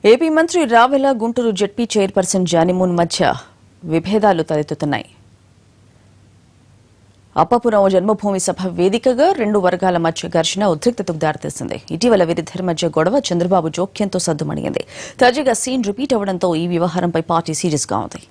AP మంత్రి Ravela Guntur ZP chairperson Janimoon మధ్య విభేదాలు తలెత్తుతున్నాయి అప్పపురం జన్మభూమి సభ వేదికగా రెండు వర్గాల మధ్య ఘర్షణ ఉద్రిక్తతకు దారితీసింది ఇటీవల వీరిద్దరి మధ్య గొడవ చంద్రబాబు జోక్యంతో సద్దుమణిగింది తాజాగా సీన్ రిపీట్ అవడంతో ఈ వ్యవహారంపై పార్టీ సీరియస్ గా ఉంది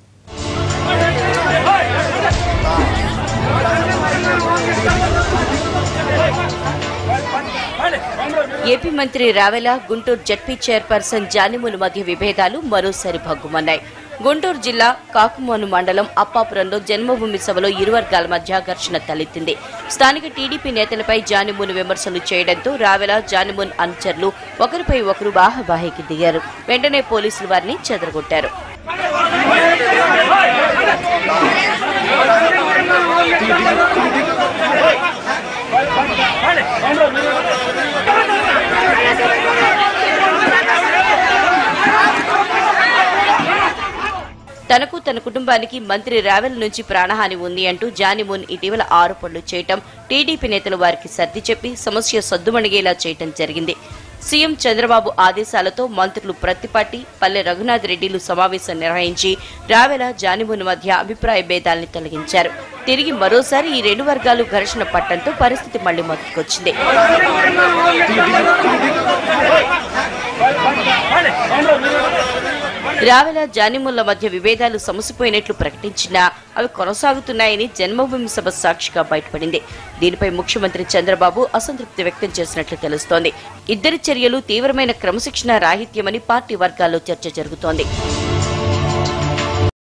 ఏపీ మంత్రి రావెల గుంటూరు జడ్పీ చైర్పర్సన్ జానిములు మధ్య విభేదాలు మరోసారి భగ్గుమన్నాయి గుంటూరు జిల్లా కాకుమోను మండలం అప్పాపురంలో జన్మభూమి సభలో ఇరు వర్గాల మధ్య ఘర్షణ తలెత్తింది స్థానిక టీడీపీ నేతలపై జానిమును విమర్శలు చేయడంతో రావెల జానిమున్ అనుచరులు ఒకరిపై ఒకరు బాహబాహికి దిగారు వెంటనే పోలీసులు వారిని చెదరగొట్టారు తనకు తన కుటుంబానికి మంత్రి రావెల్ నుంచి ప్రాణహాని ఉంది అంటూ జానిమున్ ఇటీవల ఆరోపణలు చేయటం టీడీపీ నేతలు వారికి సర్ది చెప్పి సమస్య సద్దుమణిగేలా చేయటం జరిగింది సీఎం చంద్రబాబు ఆదేశాలతో మంత్రులు ప్రత్తిపాటి పల్లె రఘునాథ్ రెడ్డిలు సమావేశం నిర్వహించి రావెల జానిమున్ మధ్య అభిప్రాయ భేదాల్ని తొలగించారు తిరిగి మరోసారి ఈ రెండు వర్గాలు ఘర్షణ పట్టడంతో పరిస్థితి మళ్లీ మొదటికొచ్చింది రావెల జానిముల్ల మధ్య విభేదాలు సమసిపోయినట్లు ప్రకటించినా అవి కొనసాగుతున్నాయని జన్మభూమి సభ సాక్షిగా బయటపడింది దీనిపై ముఖ్యమంత్రి చంద్రబాబు అసంతృప్తి వ్యక్తం చేసినట్లు తెలుస్తోంది ఇద్దరి చర్యలు తీవ్రమైన క్రమశిక్షణ రాహిత్యమని పార్టీ వర్గాల్లో చర్చ జరుగుతోంది